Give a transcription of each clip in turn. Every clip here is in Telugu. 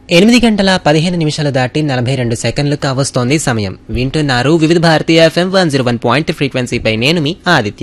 ఎనిమిది గంటల పదిహేను నిమిషాలు దాటి నలభై రెండు సెకండ్లు కావస్తోంది సమయం వింటున్నారు Vividh Bharati FM one zero one point ఫ్రీక్వెన్సీపై నేను మీ ఆదిత్య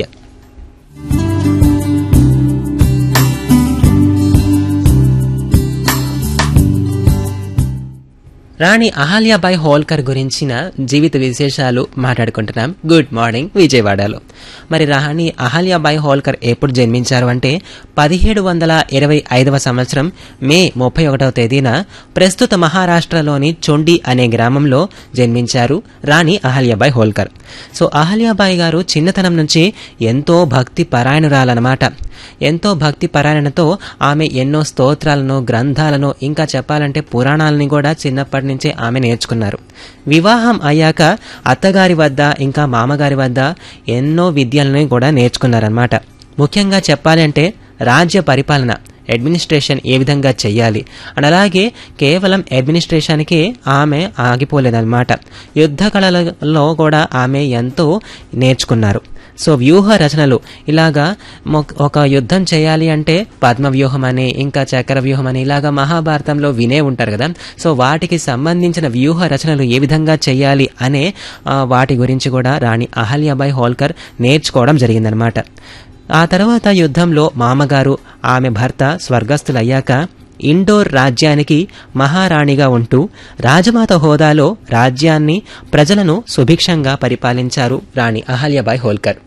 రాణి అహల్యాబాయ్ హోల్కర్ గురించిన జీవిత విశేషాలు మాట్లాడుకుంటున్నాం గుడ్ మార్నింగ్ విజయవాడలో మరి రాణి అహల్యాబాయ్ హోల్కర్ ఎప్పుడు జన్మించారు అంటే పదిహేడు వందల ఇరవై ఐదవ సంవత్సరం మే ముప్పై ఒకటవ తేదీన ప్రస్తుత మహారాష్ట్రలోని చొండి అనే గ్రామంలో జన్మించారు రాణి అహల్యాబాయ్ హోల్కర్ సో అహల్యాబాయ్ గారు చిన్నతనం నుంచి ఎంతో భక్తి పరాయణురాలన్నమాట ఎంతో భక్తి పరాయణతో ఆమె ఎన్నో స్తోత్రాలను గ్రంథాలను ఇంకా చెప్పాలంటే పురాణాలని కూడా చిన్నప్పటి నుంచే ఆమె నేర్చుకున్నారు వివాహం అయ్యాక అత్తగారి వద్ద ఇంకా మామగారి వద్ద ఎన్నో విద్యలను కూడా నేర్చుకున్నారనమాట ముఖ్యంగా చెప్పాలంటే రాజ్య పరిపాలన అడ్మినిస్ట్రేషన్ ఏ విధంగా చెయ్యాలి అండ్ అలాగే కేవలం అడ్మినిస్ట్రేషన్కి ఆమె ఆగిపోలేదన్నమాట యుద్ధ కళలలో కూడా ఆమె ఎంతో నేర్చుకున్నారు సో వ్యూహ రచనలు ఇలాగా మొక్- ఒక యుద్ధం చేయాలి అంటే పద్మ వ్యూహం అని ఇంకా చక్ర వ్యూహం అని ఇలాగా మహాభారతంలో వినే ఉంటారు కదా సో వాటికి సంబంధించిన వ్యూహ రచనలు ఏ విధంగా చేయాలి అనే ఆ, వాటి గురించి కూడా రాణి అహల్యాబాయ్ హోల్కర్ నేర్చుకోవడం జరిగిందనమాట ఆ తర్వాత యుద్ధంలో మామగారు ఆమె భర్త స్వర్గస్థులయ్యాక ఇండోర్ రాజ్యానికి మహారాణిగా ఉంటూ రాజమాత హోదాలో రాజ్యాన్ని ప్రజలను సుభిక్షంగా పరిపాలించారు రాణి అహల్యాబాయ్ హోల్కర్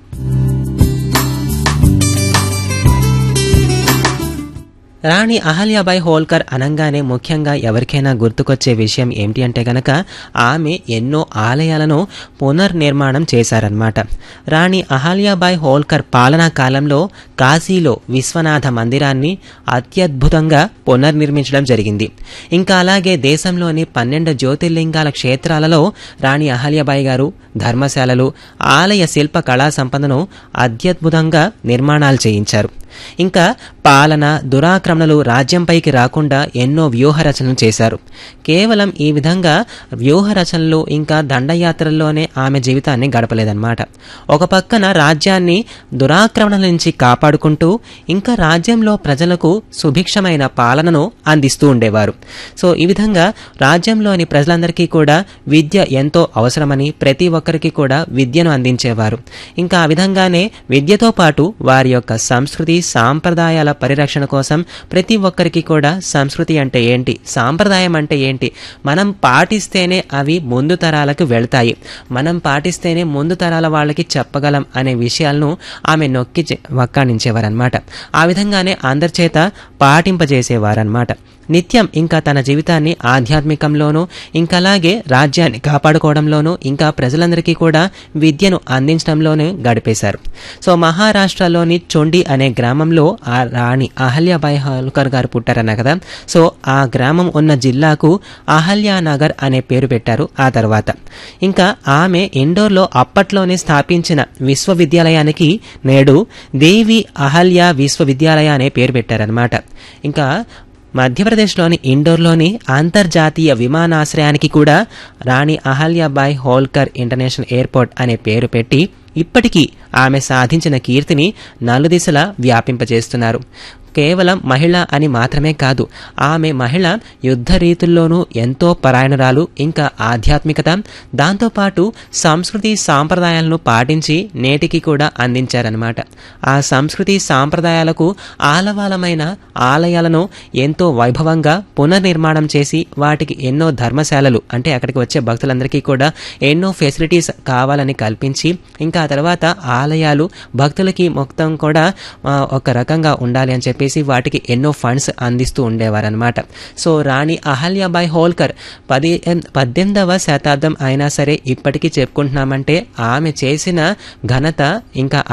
రాణి అహల్యాబాయ్ హోల్కర్ అనంగానే ముఖ్యంగా ఎవరికైనా గుర్తుకొచ్చే విషయం ఏమిటి అంటే గనక ఆమె ఎన్నో ఆలయాలను పునర్నిర్మాణం చేశారన్నమాట రాణి అహల్యాబాయ్ హోల్కర్ పాలనా కాలంలో కాశీలో విశ్వనాథ మందిరాన్ని అత్యద్భుతంగా పునర్నిర్మించడం జరిగింది ఇంకా అలాగే దేశంలోని పన్నెండు జ్యోతిర్లింగాల క్షేత్రాలలో రాణి అహల్యాబాయి గారు ధర్మశాలలు ఆలయ శిల్ప కళా సంపదను అత్యద్భుతంగా నిర్మాణాలు చేయించారు ఇంకా పాలన దురాక్రమణలు రాజ్యంపైకి రాకుండా ఎన్నో వ్యూహ రచనలు చేశారు కేవలం ఈ విధంగా వ్యూహ రచనలు ఇంకా దండయాత్రల్లోనే ఆమె జీవితాన్ని గడపలేదన్నమాట ఒక పక్కన రాజ్యాన్ని దురాక్రమణల నుంచి కాపాడుకుంటూ ఇంకా రాజ్యంలో ప్రజలకు సుభిక్షమైన పాలనను అందిస్తూ ఉండేవారు సో ఈ విధంగా రాజ్యంలోని ప్రజలందరికీ కూడా విద్య ఎంతో అవసరమని ప్రతి ఒక్కరికి కూడా విద్యను అందించేవారు ఇంకా ఆ విధంగానే విద్యతో పాటు వారి యొక్క సంస్కృతి సాంప్రదాయాల పరిరక్షణ కోసం ప్రతి ఒక్కరికి కూడా సంస్కృతి అంటే ఏంటి సాంప్రదాయం అంటే ఏంటి మనం పాటిస్తేనే అవి ముందు తరాలకు వెళ్తాయి మనం పాటిస్తేనే ముందు తరాల వాళ్ళకి చెప్పగలం అనే విషయాలను ఆమె నొక్కి చె- వక్కాణించేవారనమాట ఆ విధంగానే అందరి చేత పాటింపజేసేవారనమాట నిత్యం ఇంకా తన జీవితాన్ని ఆధ్యాత్మికంలోనూ ఇంకా అలాగే రాజ్యాన్ని కాపాడుకోవడంలోనూ ఇంకా ప్రజలందరికీ కూడా విద్యను అందించడంలోనూ గడిపేశారు సో మహారాష్ట్రలోని చొండి అనే గ్రామంలో ఆ రాణి అహల్యాబాయి హోల్కర్ గారు పుట్టారన్న కదా సో ఆ గ్రామం ఉన్న జిల్లాకు అహల్యానగర్ అనే పేరు పెట్టారు ఆ తర్వాత ఇంకా ఆమె ఇండోర్లో అప్పట్లోనే స్థాపించిన విశ్వవిద్యాలయానికి నేడు దేవి అహల్య విశ్వవిద్యాలయ అనే పేరు పెట్టారనమాట ఇంకా మధ్యప్రదేశ్లోని ఇండోర్లోని అంతర్జాతీయ విమానాశ్రయానికి కూడా రాణి అహల్యాబాయ్ హోల్కర్ ఇంటర్నేషనల్ ఎయిర్పోర్ట్ అనే పేరు పెట్టి ఇప్పటికీ ఆమె సాధించిన కీర్తిని నలుదిశలా వ్యాపింపజేస్తున్నారు కేవలం మహిళ అని మాత్రమే కాదు ఆమె మహిళ యుద్ధ రీతుల్లోనూ ఎంతో పరాయణురాలు ఇంకా ఆధ్యాత్మికత దాంతోపాటు సంస్కృతి సాంప్రదాయాలను పాటించి నేటికి కూడా అందించారనమాట ఆ సంస్కృతి సాంప్రదాయాలకు ఆలవాలమైన ఆలయాలను ఎంతో వైభవంగా పునర్నిర్మాణం చేసి వాటికి ఎన్నో ధర్మశాలలు అంటే అక్కడికి వచ్చే భక్తులందరికీ కూడా ఎన్నో ఫెసిలిటీస్ కావాలని కల్పించి ఇంకా ఆ తర్వాత ఆలయాలు భక్తులకి మొత్తం కూడా ఆ, ఒక రకంగా ఉండాలి అని చెప్పేసి వాటికి ఎన్నో ఫండ్స్ అందిస్తూ ఉండేవారనమాట సో రాణి అహల్యాబాయ్ హోల్కర్ పది పద్దెనిమిదవ శతాబ్దం అయినా సరే ఇప్పటికీ చెప్పుకుంటున్నామంటే ఆమె చేసిన ఘనత ఇంకా